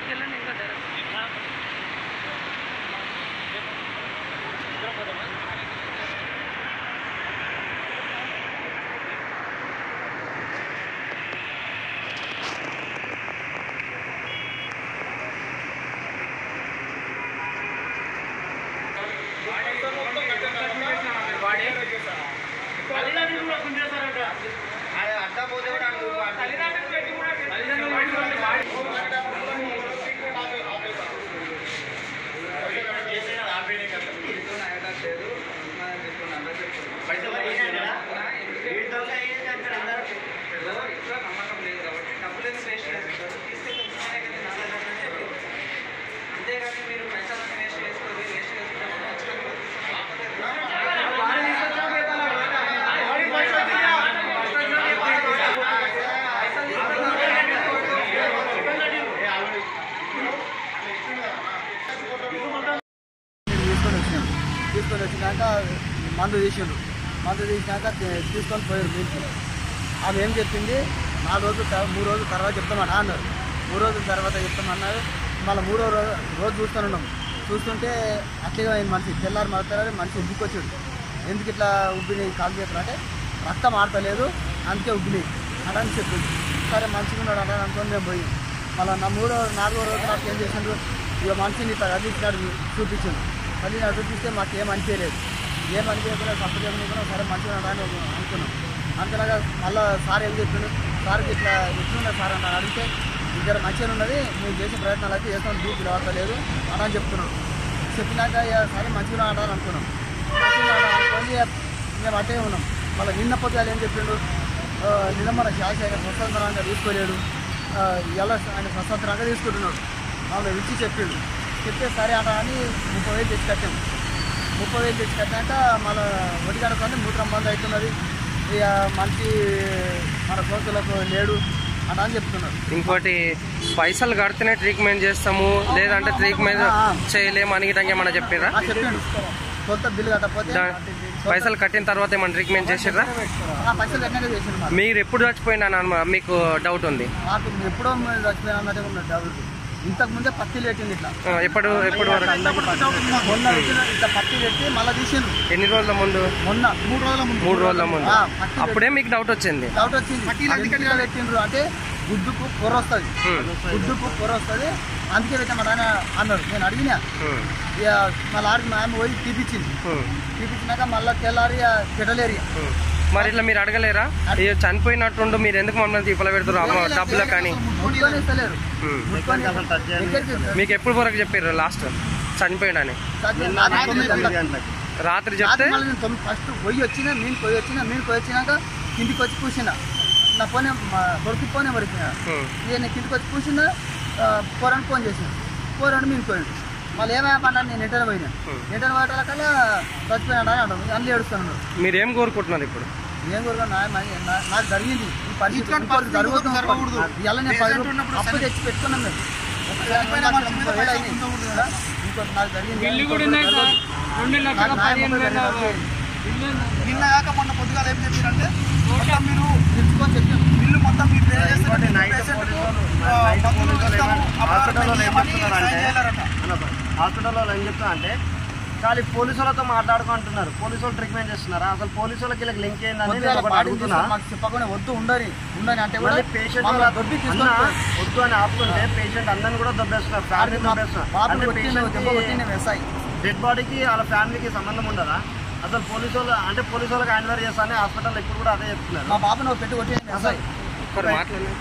వెళ్ళండి ఇంకా డైరెక్ట్ అంతేగాని మీరు పైసలు వేస్ట్ చేసుకోవాలి వేస్ట్ నేను తీసుకొని వచ్చినాం తీసుకొని వచ్చినాక మందు తీసిండు మందు తీసినాక తీ- తీసుకొని పోయారు మీకు ఆమె ఏం చెప్పింది నాలుగు రోజులు తర్వా- మూడు రోజుల తర్వాత చెప్తామని అన్నారు మూడు రోజుల తర్వాత చెప్తామన్నారు మళ్ళీ మూడో రోజు రోజు చూస్తున్నాం చూస్తుంటే అట్లే అయింది మనిషి తెల్లారి మరతారు మనిషి ఉబ్బుకొచ్చాడు ఎందుకు ఇట్లా ఉబ్బినాయి కాలు చేతులు అంటే రక్తం ఆడతలేదు అందుకే ఉబ్బినాయి అలా అని చెప్పింది సరే మంచిగా ఉన్నాడు అలా అనుకొని మేము పోయి మళ్ళీ నా మూడో నాలుగో రోజు నాకు ఏం చేసిండ్రు ఇక మనిషిని ఇట్లా కదిలించినాడు చూపించిండు మళ్ళీ నాకు చూపిస్తే మాకు ఏం అనిపించలేదు ఏం అనిపించకుండా సపోర్ట్ చేయకుండా సరే మంచిగా ఉన్నాడు అని అనుకున్నాం అంతలాగా మళ్ళీ సార్ ఏం చెప్పిండు సార్కి ఇట్లా ఎట్లున్నా సార్ అని అడిగితే ఇద్దరు మంచిగా ఉన్నది మేము చేసే ప్రయత్నాలు అయితే చేస్తాం డూ పిలవట్లేదు అని అని చెప్తున్నాం చెప్పినాక ఇక సరే మంచిగా ఆడాలని అనుకున్నాం మంచిగా అనుకొని ఇక మేము అట్టే ఉన్నాం మళ్ళీ నిన్న పొద్దుగాలు ఏం చెప్పిండు ఆ, నిన్న మన శాఖ ఆయన స్వతంత్రంగా తీసుకోలేడు ఆ, ఇలా ఆయన స్వతంత్రంగా తీసుకుంటున్నాడు మామూలు రుచి చెప్పిండు చెప్తే సరే అట అని ముప్పై వేలు తెచ్చి కట్టాం ముప్పై వేలు తెచ్చి కట్టాక మళ్ళీ ఒడి కడుకొని మూత్రం బంద్ అవుతున్నది ఇక మంచి మన కోతులకు లేడు అట అని చెప్తున్నారు ఇంకోటి పైసలు కడితేనే ట్రీట్మెంట్ చేస్తాము లేదంటే ట్రీట్మెంట్ చేయలేము అని గిట్ట ఏమన్నా చెప్పారా ఆ, చెప్పిండు కొత్త బిల్లు కట్టకపోతే దా- పైసలు కట్టిన తర్వాత ఏమన్నా ట్రీట్మెంట్ చేసిర్రా ఆ, పైసలు కట్టినాక చేసిండు మరి మీరు ఎప్పుడు చచ్చిపోయినా అని మీకు డౌట్ ఉంది మాకు ఎప్పుడో మేము చచ్చిపోయినా అన్నట్టే ఉన్నది డబ్బులు ఇంతకు ముందే పత్తి లేటింది ఇట్లా ఆ, ఎప్పుడు ఎప్పుడు వరకు మొన్న పెట్టిన ఇట్లా పత్తి పెట్టి మళ్ళీ తీసిండ్రు ఎన్ని రోజుల ముందు మొన్న మూడు రోజుల ముందు మూడు రోజుల ముందు ఆ, పత్తి అప్పుడే మీకు డౌట్ వచ్చింది డౌట్ వచ్చింది ఎందుకు పెట్టిండ్రు అంటే గుడ్డుకు పొర వస్తుంది హ్మ్. గుడ్డుకు పొర వస్తుంది అందుకే పెట్టామట ఆయన అన్నారు నేను అడిగినా హ్మ్. ఇక మళ్ళీ ఆడికి మా ఆమె పోయి తీపిచ్చింది హ్మ్. తీపిచ్చినాక మళ్ళీ తెల్లారి ఇక పెట్టలేరు ఇక. హ్మ్. మరి ఇట్లా మీరు అడగలేరా ఇది చనిపోయినట్టుండు మీరు ఎందుకు మమ్మల్ని తీపల పెడతారు అమ్మ డబ్బులు కానీ ముట్టుకొని ఇస్తలేరు హ్మ్. ముట్టుకొని దగ్గరికి మీకు ఎప్పుడు వరకు చెప్పారు లాస్ట్ చనిపోయాడని రాత్రి తొమ్మిది గంటలకు. రాత్రి చెప్తే రాత్రి మళ్ళీ నేను తొమ్మిది ఫస్ట్ పోయి వచ్చిన నేను పోయి వచ్చిన నేను పోయి వచ్చినాక కిందికి వచ్చి కూర్చున్నా నా పోనే మా కొడుకు పోనే మరిపోయినా హ్మ్. ఇక నేను కిందికి వచ్చి కూర్చున్నా పోరాని ఫోన్ చేసిన పోరాని మీరు పోయిండు మళ్ళీ ఏమైనా నేను ఎంటర్ పోయినా హ్మ్. ఎంటర్ పోయటాల కల్లా చచ్చిపోయినాడు అని అంటారు అన్నీ ఏడుస్తున్నాడు మీరు ఏం కోరుకుంటున్నారు ఇప్పుడు ఏం కూడా నాకు జరిగింది ఈ పరిస్థితి ఇంకోటి జరుగుతుంది ఇవాళ నేను పది రూపాయలు అప్పు తెచ్చి పెట్టుకున్నాం మేము ఒక ముప్పై వేలు అయినాయి. ఇంకోటి నాకు జరిగింది బిల్లు కూడా ఉన్నాయి సార్ రెండు లక్షల నాకు న్యాయం పదిహేను వేల జరిగింది. నిన్న కాక మొన్న పొద్దుగాల ఏం చెప్పారంటే మొత్తం మీరు తెలుసుకొని చెప్పాం బిల్లు మొత్తం మీరు పే చేస్తే పేషెంట్కు, ఆ, మందులు ఇస్తాము, అప్పుడు మీరు మనీ సైన్ చేయాలట. హాస్పిటల్లో ఏం చెప్తా అంటే ఖాళీ పోలీసు వాళ్ళతో మాట్లాడుకుంటున్నారు పోలీసు వాళ్ళు ట్రీట్మెంట్ చేస్తున్నారా అసలు పోలీసు వాళ్ళకి వీళ్ళకి లింక్ ఏందని నేను పొద్దుగాల ఒకటి బాడీ అడుగుతున్నా తీసుకొని మాకు చెప్పకుండా వద్దు ఉండని ఉండని అంటే కూడా మళ్ళీ పేషెంట్ మమ్మల్ని దొబ్బి అన్న తీసుకొని వద్దు అని ఆపుకుంటే పేషెంట్ అందరిని కూడా దొబ్బేస్తున్నారు ఫ్యామిలీ దొబ్బేస్తున్నారు బాబు అంటే కొట్టిండు దెబ్బ కొట్టిండు పేషెంట్ వ్యవసాయి డెడ్ బాడీకి వాళ్ళ ఫ్యామిలీకి సంబంధం ఉండదా అసలు పోలీసు వాళ్ళు అంటే పోలీసు వాళ్ళకి హ్యాండ్ చేస్తానే హాస్పిటల్ ఇప్పుడు కూడా అదే చెప్తున్నారు మా బాబు నువ్వు పెట్టి కొట్టిండు వ్యవసాయి ఒకరు మాట్లాడండి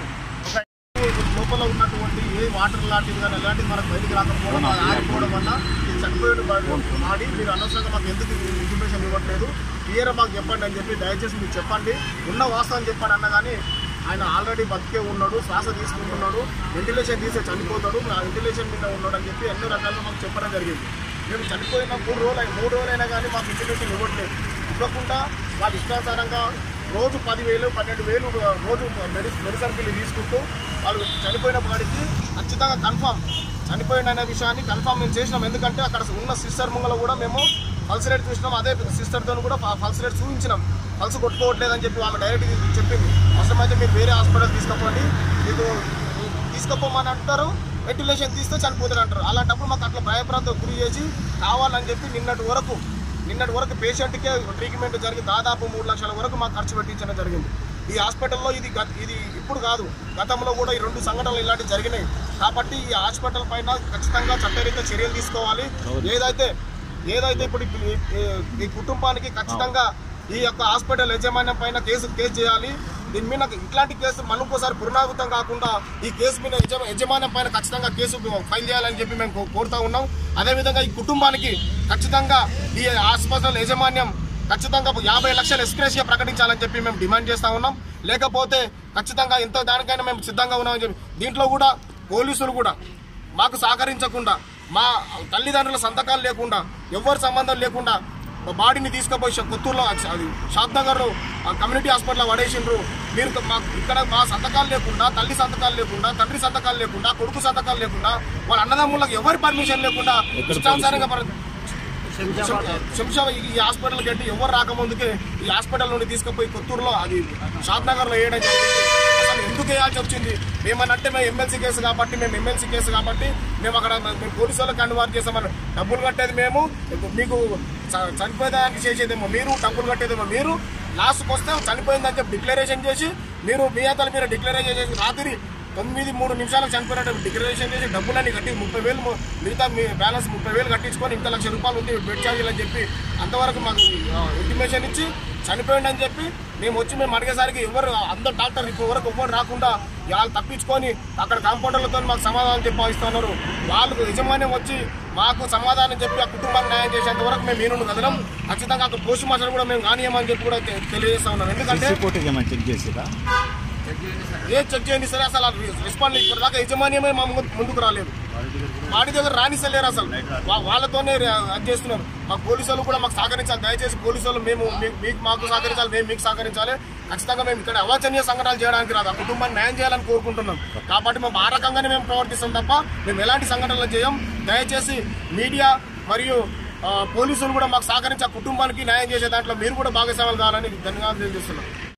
లోపల ఉన్నటువంటి ఏ వాటర్ లాంటివి కానీ ఎలాంటివి మనకు బయటికి రాకపోవడం అది ఆగిపోవడం వల్ల ఇది చనిపోయిన బాడీ మీరు అనవసరంగా మాకు ఎందుకు ఇన్ఫర్మేషన్ ఇవ్వట్లేదు క్లియర్ మాకు చెప్పండి అని చెప్పి దయచేసి మీరు చెప్పండి ఉన్న వాస్తవం చెప్పండి అన్న కానీ ఆయన ఆల్రెడీ బతికే ఉన్నాడు శ్వాస తీసుకుంటున్నాడు వెంటిలేషన్ తీసే చనిపోతాడు నా వెంటిలేషన్ మీద ఉన్నాడు అని చెప్పి ఎన్నో రకాలుగా మాకు చెప్పడం జరిగింది మేము చనిపోయిన మూడు రోజులు అయి- మూడు రోజులైనా కానీ మాకు వెంటిలేషన్ ఇవ్వట్లేదు ఇవ్వకుండా వాళ్ళ ఇష్టానుసారంగా రోజు పదివేలు పన్నెండు వేలు రోజు మెడి మెడిసిన్ బిల్లు తీసుకుంటూ వాళ్ళు చనిపోయిన వాడికి ఖచ్చితంగా కన్ఫామ్ చనిపోయిన అనే విషయాన్ని కన్ఫామ్ మేము చేసినాం ఎందుకంటే అక్కడ ఉన్న సిస్టర్ ముంగల కూడా మేము పల్స్ రేట్ చూసినాం అదే సిస్టర్తో కూడా పల్స్ రేట్ చూపించినాం పల్స్ కొట్టుకోవట్లేదని చెప్పి ఆమె డైరెక్ట్ చెప్పింది అవసరమైతే మీరు వేరే హాస్పిటల్ తీసుకుపోండి మీకు తీసుకుపోమని అంటారు వెంటిలేషన్ తీస్తే చనిపోతాడు అంటారు అలాంటప్పుడు మాకు అట్లా భయప్రాంతం గురి చేసి కావాలని చెప్పి నిన్నటి వరకు నిన్నటి వరకు పేషెంట్కే ట్రీట్మెంట్ జరిగి దాదాపు మూడు లక్షల వరకు మాకు ఖర్చు పెట్టించడం జరిగింది ఈ హాస్పిటల్లో ఇది గత ఇది ఇప్పుడు కాదు గతంలో కూడా ఈ రెండు సంఘటనలు ఇలాంటివి జరిగినాయి కాబట్టి ఈ హాస్పిటల్ పైన ఖచ్చితంగా చట్టరీత్యా చర్యలు తీసుకోవాలి ఏదైతే ఏదైతే ఇప్పుడు ఈ- ఈ- ఈ కుటుంబానికి ఖచ్చితంగా ఈ యొక్క హాస్పిటల్ యజమాన్యం పైన కేసు కేసు చేయాలి దీని మీద ఇట్లాంటి కేసు మళ్ళీ ఇంకోసారి పునరావృతం కాకుండా ఈ కేసు మీద యజమ- యజమాన్యం పైన ఖచ్చితంగా కేసు ఫైల్ చేయాలని చెప్పి మేము కో- కోరుతా ఉన్నాం అదేవిధంగా ఈ కుటుంబానికి ఖచ్చితంగా ఈ హాస్పిటల్ యజమాన్యం ఖచ్చితంగా యాభై లక్షల ఎస్క్రేషియా ప్రకటించాలని చెప్పి మేము డిమాండ్ చేస్తా ఉన్నాం లేకపోతే ఖచ్చితంగా ఎంతో దానికైనా మేము సిద్ధంగా ఉన్నామని చెప్పి దీంట్లో కూడా పోలీసులు కూడా మాకు సహకరించకుండా మా తల్లిదండ్రుల సంతకాలు లేకుండా ఎవరి సంబంధం లేకుండా మా బాడీని తీసుకుపోయి ష- కొత్తూరులో అది- అది షాద్ నగర్లో ఆ కమ్యూనిటీ హాస్పిటల్లో పడేసిండ్రు మీరు మా ఇక్కడ మా సంతకాలు లేకుండా తల్లి సంతకాలు లేకుండా తండ్రి సంతకాలు లేకుండా కొడుకు సంతకాలు లేకుండా వాళ్ళ అన్నదమ్ములకు ఎవరి పర్మిషన్ లేకుండా ఇష్టానుసారంగా పర- శంషాబాద్ ఈ ఈ హాస్పిటల్ కట్టి ఎవరు రాకముందుకే ఈ హాస్పిటల్ నుండి తీసుకుపోయి కొత్తూరులో అది షాద్ నగర్ లో వేయడం జరిగింది అసలు ఎందుకు వేయాల్సి వచ్చింది మేమనంటే మేము ఎమ్మెల్సీ కేసు కాబట్టి మేము ఎమ్మెల్సీ కేసు కాబట్టి మేము అక్కడ మేము పోలీసు వాళ్ళకి కన్వార్ చేసామని డబ్బులు కట్టేది మేము మీకు చ- చనిపోయేదానికి చేసేదేమో మీరు డబ్బులు కట్టేదేమో మీరు లాస్ట్కి వస్తే చనిపోయిందని చెప్పి డిక్లరేషన్ చేసి మీరు మీ అంతలు మీరు డిక్లరేషన్ చేసి రాత్రి తొమ్మిది మూడు నిమిషాలకు చనిపోయినట్టు డిక్లరేషన్ చేసి డబ్బులన్నీ కట్టి ముప్పై వేలు ము- మిగతా మీ బ్యాలెన్స్ ముప్పై వేలు కట్టించుకొని ఇంత లక్ష రూపాయలు ఉంది బెడ్ ఛార్జీలు అని చెప్పి అంతవరకు మాకు ఇంటిమేషన్ ఇచ్చి చనిపోయింది అని చెప్పి మేము వచ్చి మేము అడిగేసరికి ఎవరు అందరు డాక్టర్ ఇప్పుడు వరకు ఎవరు రాకుండా వాళ్ళు తప్పించుకొని అక్కడ కాంపౌండర్లతో మాకు సమాధానం చెప్పి భావిస్తున్నారు వాళ్ళు యజమాన్యం వచ్చి మాకు సమాధానం చెప్పి ఆ కుటుంబానికి న్యాయం చేసేంత వరకు మేము ఈనుండి కదలం ఖచ్చితంగా అక్కడ పోస్ట్ మాస్టర్ కూడా మేము కానియమని చెప్పి కూడా తె- తెలియజేస్తా ఉన్నాం ఎందుకంటే రిపోర్ట్కి ఏమైనా చెక్ చేసిరా ఏ చెక్ చేయండి సరే అసలు రెస్పాండ్ ఇప్పుడు దాకా యజమాన్యమే మా ముందు- ముందుకు రాలేదు వాడి దగ్గర రానిస్తలేరు అసలు వా- వాళ్ళతోనే రే- అది చేస్తున్నారు మా పోలీసు వాళ్ళు కూడా మాకు సహకరించాలి దయచేసి పోలీసు వాళ్ళు మేము మీ- మీకు మాకు సహకరించాలి మేము మీకు సహకరించాలి ఖచ్చితంగా మేము ఇక్కడ అవాంఛనీయ సంఘటనలు చేయడానికి రాదు ఆ కుటుంబాన్ని న్యాయం చేయాలని కోరుకుంటున్నాం కాబట్టి మేము ఆ రకంగానే మేము ప్రవర్తిస్తాం తప్ప మేము ఎలాంటి సంఘటనలు చేయం దయచేసి మీడియా మరియు ఆ, పోలీసులు కూడా మాకు సహకరించి ఆ కుటుంబానికి న్యాయం చేసే దాంట్లో మీరు కూడా భాగస్వాములు కావాలని ధన్యవాదాలు తెలియజేస్తున్నాం